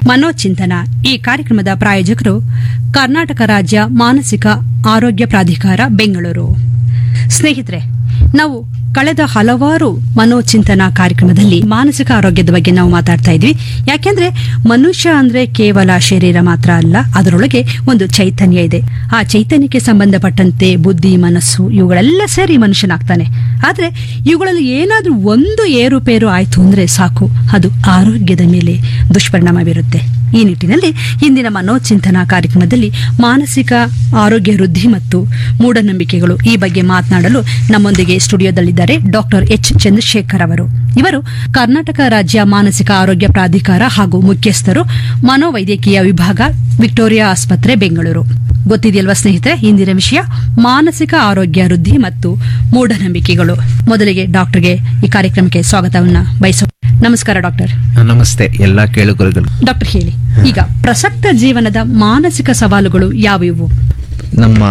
ಮನೋಚಿಂತನ ಈ ಕಾರ್ಯಕ್ರಮದ ಪ್ರಾಯೋಜಕರು ಕರ್ನಾಟಕ ರಾಜ್ಯ ಮಾನಸಿಕ ಆರೋಗ್ಯ ಪ್ರಾಧಿಕಾರ ಬೆಂಗಳೂರು ಸ್ನೇಹಿತರೆ ನಾವು ಕಳೆದ ಹಲವಾರು ಮನೋಚಿಂತನ ಕಾರ್ಯಕ್ರಮದಲ್ಲಿ ಮಾನಸಿಕ ಆರೋಗ್ಯದ ಬಗ್ಗೆ ನಾವು ಮಾತಾಡ್ತಾ ಇದ್ವಿ ಯಾಕೆಂದ್ರೆ ಮನುಷ್ಯ ಅಂದ್ರೆ ಕೇವಲ ಶರೀರ ಮಾತ್ರ ಅಲ್ಲ ಅದರೊಳಗೆ ಒಂದು ಚೈತನ್ಯ ಇದೆ ಆ ಚೈತನ್ಯಕ್ಕೆ ಸಂಬಂಧಪಟ್ಟಂತೆ ಬುದ್ಧಿ ಮನಸ್ಸು ಇವುಗಳೆಲ್ಲ ಸೇರಿ ಮನುಷ್ಯನಾಗ್ತಾನೆ ಆದ್ರೆ ಇವುಗಳಲ್ಲಿ ಏನಾದ್ರೂ ಒಂದು ಏರುಪೇರು ಆಯ್ತು ಅಂದ್ರೆ ಸಾಕು ಅದು ಆರೋಗ್ಯದ ಮೇಲೆ ದುಷ್ಪರಿಣಾಮ ಬೀರುತ್ತೆ ಈ ನಿಟ್ಟಿನಲ್ಲಿ ಇಂದಿನ ಮನೋಚಿಂತನ ಕಾರ್ಯಕ್ರಮದಲ್ಲಿ ಮಾನಸಿಕ ಆರೋಗ್ಯ ವೃದ್ಧಿ ಮತ್ತು ಮೂಢನಂಬಿಕೆಗಳು ಈ ಬಗ್ಗೆ ಮಾತನಾಡಲು ನಮ್ಮೊಂದಿಗೆ ಸ್ಟುಡಿಯೋದಲ್ಲಿದ್ದಾರೆ ಡಾಕ್ಟರ್ ಎಚ್ ಚಂದ್ರಶೇಖರ್ ಅವರು ಇವರು ಕರ್ನಾಟಕ ರಾಜ್ಯ ಮಾನಸಿಕ ಆರೋಗ್ಯ ಪ್ರಾಧಿಕಾರ ಹಾಗೂ ಮುಖ್ಯಸ್ಥರು ಮನೋವೈದ್ಯಕೀಯ ವಿಭಾಗ ವಿಕ್ಟೋರಿಯಾ ಆಸ್ಪತ್ರೆ ಬೆಂಗಳೂರು ಗೊತ್ತಿದೆಯಲ್ವಾ ಸ್ನೇಹಿತರೆ ಇಂದಿನ ವಿಷಯ ಮಾನಸಿಕ ಆರೋಗ್ಯ ವೃದ್ಧಿ ಮತ್ತು ಮೂಢನಂಬಿಕೆಗಳು ಮೊದಲಿಗೆ ಡಾಕ್ಟರ್ಗೆ ಈ ಕಾರ್ಯಕ್ರಮಕ್ಕೆ ಸ್ವಾಗತವನ್ನ ಬಯಸೋ ನಮಸ್ಕಾರ ಡಾಕ್ಟರ್ ನಮಸ್ತೆ ಎಲ್ಲಾ ಕೇಳುಗರುಗಳು ಡಾಕ್ಟರ್ ಹೇಳಿ ಈಗ ಪ್ರಸಕ್ತ ಜೀವನದ ಮಾನಸಿಕ ಸವಾಲುಗಳು ಯಾವುವು ನಮ್ಮ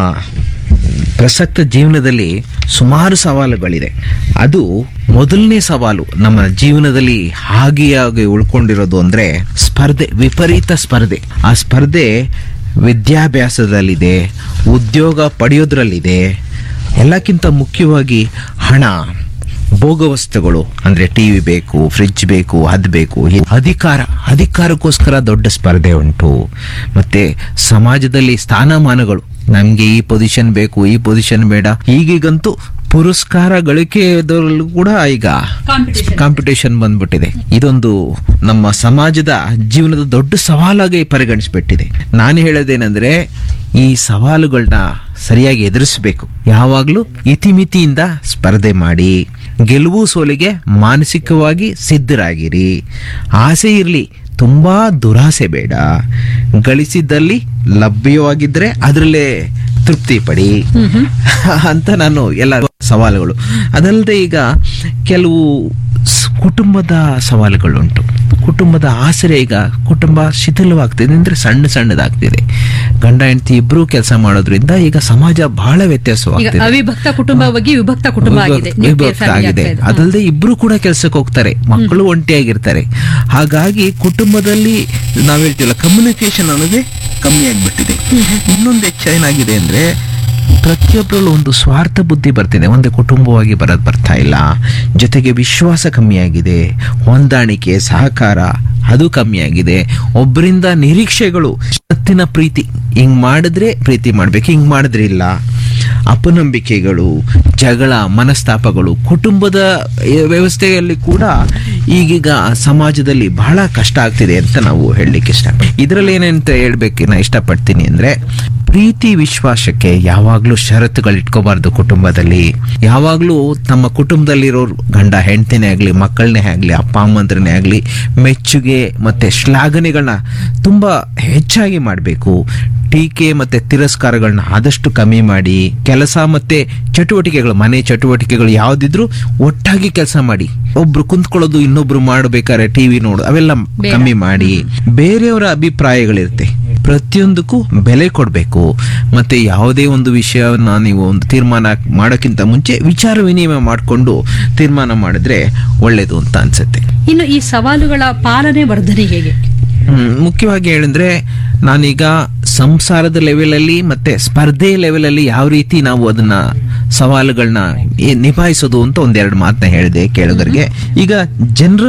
ಪ್ರಸಕ್ತ ಜೀವನದಲ್ಲಿ ಸುಮಾರು ಸವಾಲುಗಳಿದೆ ಅದು ಮೊದಲನೇ ಸವಾಲು ನಮ್ಮ ಜೀವನದಲ್ಲಿ ಹಾಗೆಯಾಗಿ ಉಳ್ಕೊಂಡಿರೋದು ಅಂದ್ರೆ ಸ್ಪರ್ಧೆ ವಿಪರೀತ ಸ್ಪರ್ಧೆ ಆ ಸ್ಪರ್ಧೆ ವಿದ್ಯಾಭ್ಯಾಸದಲ್ಲಿದೆ ಉದ್ಯೋಗ ಪಡೆಯೋದ್ರಲ್ಲಿದೆ ಎಲ್ಲಕ್ಕಿಂತ ಮುಖ್ಯವಾಗಿ ಹಣ ಭೋಗವಸ್ತುಗಳು ಅಂದ್ರೆ ಟಿವಿ ಬೇಕು ಫ್ರಿಡ್ಜ್ ಬೇಕು ಅದ್ ಬೇಕು ಈ ಅಧಿಕಾರ ಅಧಿಕಾರಕ್ಕೋಸ್ಕರ ದೊಡ್ಡ ಸ್ಪರ್ಧೆ ಉಂಟು ಮತ್ತೆ ಸಮಾಜದಲ್ಲಿ ಸ್ಥಾನಮಾನಗಳು ನಮ್ಗೆ ಈ ಪೊಸಿಷನ್ ಬೇಕು ಈ ಪೊಸಿಷನ್ ಬೇಡ ಈಗೀಗಂತೂ ಪುರಸ್ಕಾರ ಗಳಿಕೆದಲ್ಲೂ ಕೂಡ ಈಗ Competition. ಕಾಂಪಿಟೇಷನ್ ಬಂದ್ಬಿಟ್ಟಿದೆ ಇದೊಂದು ನಮ್ಮ ಸಮಾಜದ ಜೀವನದ ದೊಡ್ಡ ಸವಾಲಾಗಿ ಪರಿಗಣಿಸ್ಬಿಟ್ಟಿದೆ ನಾನು ಹೇಳೋದೇನೆಂದ್ರೆ ಈ ಸವಾಲುಗಳನ್ನ ಸರಿಯಾಗಿ ಎದುರಿಸಬೇಕು ಯಾವಾಗ್ಲೂ ಇತಿಮಿತಿಯಿಂದ ಸ್ಪರ್ಧೆ ಮಾಡಿ ಗೆಲುವು ಸೋಲಿಗೆ ಮಾನಸಿಕವಾಗಿ ಸಿದ್ಧರಾಗಿರಿ ಆಸೆ ಇರಲಿ ತುಂಬಾ ದುರಾಸೆ ಬೇಡ ಗಳಿಸಿದ್ದಲ್ಲಿ ಲಭ್ಯವಾಗಿದ್ರೆ ಅದರಲ್ಲೇ ತೃಪ್ತಿ ಪಡಿ ಅಂತ ನಾನು ಎಲ್ಲ ಸವಾಲುಗಳು ಅದಲ್ಲದೆ ಈಗ ಕೆಲವು ಸ್- ಕುಟುಂಬದ ಸವಾಲುಗಳುಂಟು ಕುಟುಂಬದ ಆಸರೆ ಈಗ ಕುಟುಂಬ ಶಿಥಿಲವಾಗ್ತಿದೆ ಅಂದ್ರೆ ಸಣ್ಣ ಸಣ್ಣದಾಗ್ತಿದೆ ಗಂಡ ಹೆಂಡತಿ ಇಬ್ರು ಕೆಲಸ ಮಾಡೋದ್ರಿಂದ ಈಗ ಸಮಾಜ ಬಹಳ ಈಗ ವ್ಯತ್ಯಾಸವಾಗ್ತಿದೆ ಅವಿಭಕ್ತ ಕುಟುಂಬವಾಗಿ ವಿಭಕ್ತ ಕುಟುಂಬ ಆಗಿದೆ ವಿಭಕ್ತ- Nuclear ವಿಭಕ್ತ family ಆಗಿದೆ ಆಗ್ತಾ ಇದೆ. ಅದಲ್ಲದೆ ಇಬ್ರು ಕೂಡ ಕೆಲಸಕ್ಕೆ ಹೋಗ್ತಾರೆ ಮಕ್ಕಳು ಒಂಟಿಯಾಗಿರ್ತಾರೆ ಹಾಗಾಗಿ ಕುಟುಂಬದಲ್ಲಿ ನಾವ್ ಹೇಳ್ತೀವಲ್ಲ ಕಮ್ಯುನಿಕೇಶನ್ ಅನ್ನೋದೇ ಕಮ್ಮಿ ಆಗ್ಬಿಟ್ಟಿದೆ ಇನ್ನೊಂದು ಹೆಚ್ಚೇನಾಗಿದೆ ಅಂದ್ರೆ ಪ್ರತಿಯೊಬ್ಬರಲ್ಲೂ ಒಂದು ಸ್ವಾರ್ಥ ಬುದ್ಧಿ ಬರ್ತಿದೆ ಒಂದೇ ಕುಟುಂಬವಾಗಿ ಬರೋದು ಬರ್ತಾ ಇಲ್ಲ ಜೊತೆಗೆ ವಿಶ್ವಾಸ ಕಮ್ಮಿಯಾಗಿದೆ ಹೊಂದಾಣಿಕೆ ಸಹಕಾರ ಅದು ಕಮ್ಮಿಯಾಗಿದೆ ಒಬ್ಬರಿಂದ ನಿರೀಕ್ಷೆಗಳು ಸತ್ತಿನ ಪ್ರೀತಿ ಹಿಂಗ್ ಮಾಡಿದ್ರೆ ಪ್ರೀತಿ ಮಾಡ್ಬೇಕು ಹಿಂಗ್ ಮಾಡಿದ್ರೆ ಇಲ್ಲ ಅಪನಂಬಿಕೆಗಳು ಜಗಳ ಮನಸ್ತಾಪಗಳು ಕುಟುಂಬದ ಈ ವ್ಯವಸ್ಥೆಯಲ್ಲಿ ಕೂಡ ಈಗೀಗ ಸಮಾಜದಲ್ಲಿ ಬಹಳ ಕಷ್ಟ ಆಗ್ತಿದೆ ಅಂತ ನಾವು ಹೇಳಲಿಕ್ಕೆ ಇಷ್ಟ ಇದರಲ್ಲಿ ಏನಂತ ಹೇಳ್ಬೇಕು ನಾ ಇಷ್ಟಪಡ್ತೀನಿ ಅಂದ್ರೆ ಪ್ರೀತಿ ವಿಶ್ವಾಸಕ್ಕೆ ಯಾವಾಗ್ಲೂ ಷರತ್ತುಗಳು ಇಟ್ಕೋಬಾರ್ದು ಕುಟುಂಬದಲ್ಲಿ ಯಾವಾಗ್ಲೂ ತಮ್ಮ ಕುಟುಂಬದಲ್ಲಿರೋರು ಗಂಡ ಹೆಂಡತಿನೇ ಆಗ್ಲಿ ಮಕ್ಕಳನ್ನೇ ಆಗ್ಲಿ ಅಪ್ಪ ಅಮ್ಮಂದ್ರನ್ನೇ ಆಗ್ಲಿ ಮೆಚ್ಚುಗೆ ಮತ್ತೆ ಶ್ಲಾಘನೆಗಳನ್ನ ತುಂಬಾ ಹೆಚ್ಚಾಗಿ ಮಾಡಬೇಕು ಟೀಕೆ ಮತ್ತೆ ತಿರಸ್ಕಾರಗಳನ್ನ ಆದಷ್ಟು ಕಮ್ಮಿ ಮಾಡಿ ಕೆಲಸ ಮತ್ತೆ ಚಟುವಟಿಕೆಗಳು ಮನೆ ಚಟುವಟಿಕೆಗಳು ಯಾವ್ದಿದ್ರು ಒಟ್ಟಾಗಿ ಕೆಲಸ ಮಾಡಿ ಒಬ್ರು ಕುಂತ್ಕೊಳ್ಳೋದು ಇನ್ನೊಬ್ರು ಮಾಡಬೇಕಾದ್ರೆ ಟಿವಿ ನೋಡು ಅವೆಲ್ಲ ಬೇಡ. ಕಮ್ಮಿ ಮಾಡಿ ಬೇರೆಯವರ ಅಭಿಪ್ರಾಯಗಳಿರುತ್ತೆ ಪ್ರತಿಯೊಂದಕ್ಕೂ ಬೆಲೆ ಕೊಡಬೇಕು ಮತ್ತೆ ಯಾವುದೇ ಒಂದು ವಿಷಯವನ್ನ ನೀವು ಒಂದು ತೀರ್ಮಾನ ಮಾಡೋಕ್ಕಿಂತ ಮುಂಚೆ ವಿಚಾರ ವಿನಿಮಯ ಮಾಡಿಕೊಂಡು ತೀರ್ಮಾನ ಮಾಡಿದ್ರೆ ಒಳ್ಳೇದು ಅಂತ ಅನ್ಸುತ್ತೆ ಇನ್ನು ಈ ಸವಾಲುಗಳ ಪಾಲನೆ ವರ್ಧನೆ ಹೇಗೆ ಹ್ಮ್, ಮುಖ್ಯವಾಗಿ ಹೇಳಿದ್ರೆ ನಾನೀಗ ಸಂಸಾರದ ಲೆವೆಲಲ್ಲಿ ಮತ್ತೆ ಸ್ಪರ್ಧೆ ಲೆವೆಲಲ್ಲಿ ಯಾವ ರೀತಿ ನಾವು ಅದನ್ನ ಸವಾಲುಗಳನ್ನ ನಿಭಾಯಿಸೋದು ಅಂತ ಒಂದೆರಡು ಮಾತನ್ನ ಹೇಳಿದೆ ಕೇಳೋದರಿಗೆ ಈಗ ಜನರ